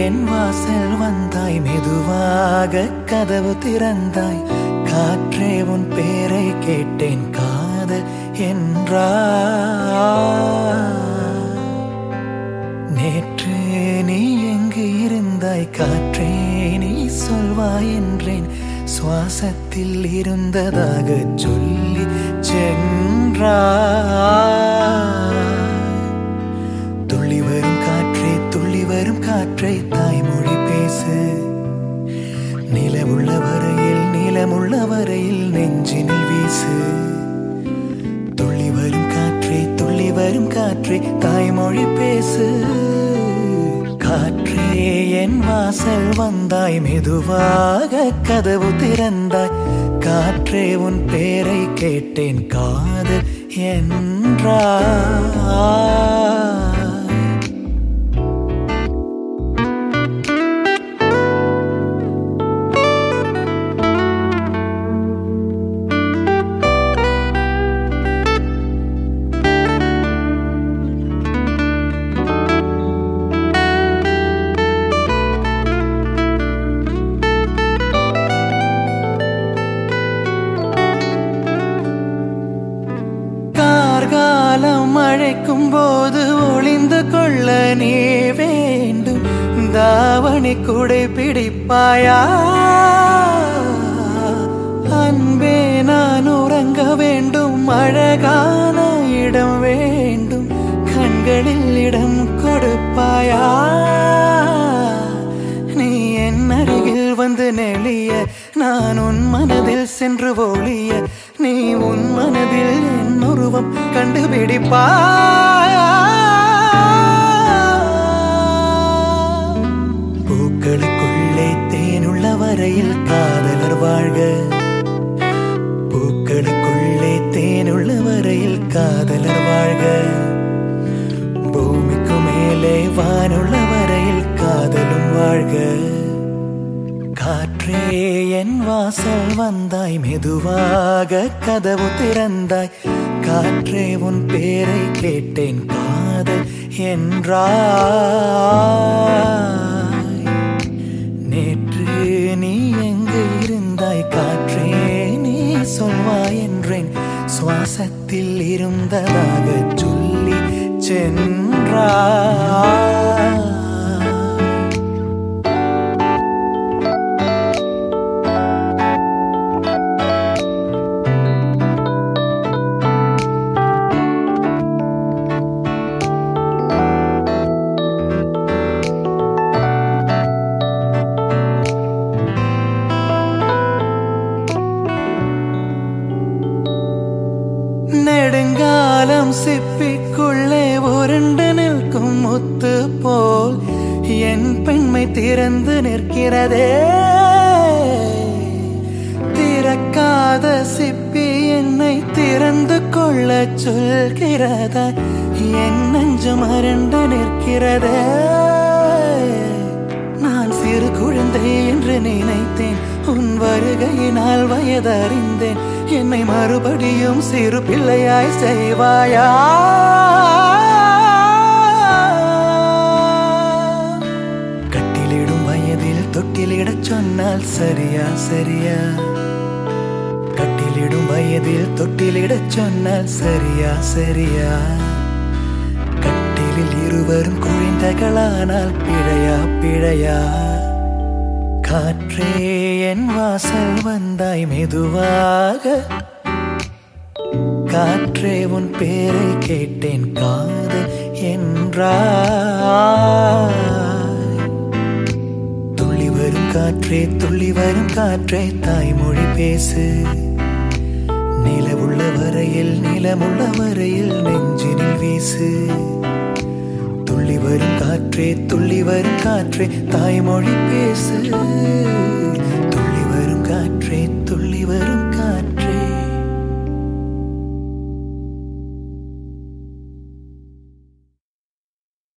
என் வாசல் வந்தாய் மெதுவாக கதவு திறந்தாய் காற்றே உன் பேரை கேட்டேன் காதல் என்றா நேற்று நீ எங்கு இருந்தாய் காற்றே நீ சொல்வாய் என்றேன் சுவாசத்தில் இருந்ததாக சொல்லி சென்றாய் துள்ளி வரும் காற்றே துள்ளி வரும் காற்றை தாய்மொழி பேசு நிலமுள்ள வரையில் நிலமுள்ள வரையில் நெஞ்சினில் வீசு துள்ளி வரும் காற்றே துள்ளி வரும் காற்றே தாய்மொழி பேசு காற்றே என் வாசல் வந்தாய் மெதுவாக கதவு திறந்தாய் காற்றே உன் பேரை கேட்டேன் காது என்றாய் கார்காலம் அழைக்கும் போது ஒளிந்து கொள்ள நீ வேண்டும் தாவணி குடை பிடிப்பாயா அன்பே நான் உறங்க வேண்டும் அழகான இடம் வேண்டும் கண்களில் இடம் கொடுப்பாயா நீ என் அருகில் வந்து நெளிய நான் உன் மனதில் சென்று ஒளிய நீ உன் மனதில் என் உருவம் கண்டுபிடிப்பாயா பூக்களுக்குள்ளே தேனுள்ள வரையில் காதலர் வாழ்க பூக்களுக்குள்ளே தேனுள்ள வரையில் காதலர் வாழ்க பூமிக்கு மேலே வானுள்ள வரையில் காதலும் வாழ்க காற்றே என் வாசல் வந்தாய் மெதுவாக கதவு திறந்தாய் காற்றே உன் பேரை கேட்டேன் காதல் என்றாய் நேற்று நீ எங்கு இருந்தாய் காற்றே நீ சொல்வாய் என்றேன் சுவாசத்தில் இருந்ததாக சொல்லி சென்றாய் நெடுங்காலம் சிப்பிக்குள்ளே உருண்டு நிற்கும் முத்து போல் என் பெண்மை திறந்து நிற்கிறதே திறக்காத சிப்பி என்னை திறந்து கொள்ள சொல்கிறதா என் நெஞ்சு மறண்டு நிற்கிறதே நான் சிறு குழந்தை என்று நினைத்தேன் உன் வருகையினால் வயதறிந்தேன் என்னை மறுபடியும் சிறு பிள்ளையாய் செய்வாயா கட்டிலிடும் வயதில் தொட்டிலிடச் சொன்னால் சரியா சரியா கட்டிலிடும் வயதில் தொட்டிலிடச் சொன்னால் சரியா சரியா கட்டிலில் இருவரும் குழந்தைகளானால் பிழையா பிழையா காற்றே என் வாசல் வந்தாய் மெதுவாக காற்றே உன் பேரை கேட்டேன் காது என்றாய் துள்ளி வரும் காற்றே துள்ளி வரும் காற்றே தாய்மொழி பேசு நிலவுள்ள வரையில் நிலமுள்ள வரையில் நெஞ்சினில் வீசு துள்ளி வரும் காற்றே துள்ளி வரும் காற்றே தாய்மொழி பேசு துள்ளி வரும் காற்றே துள்ளி வரும் காற்றே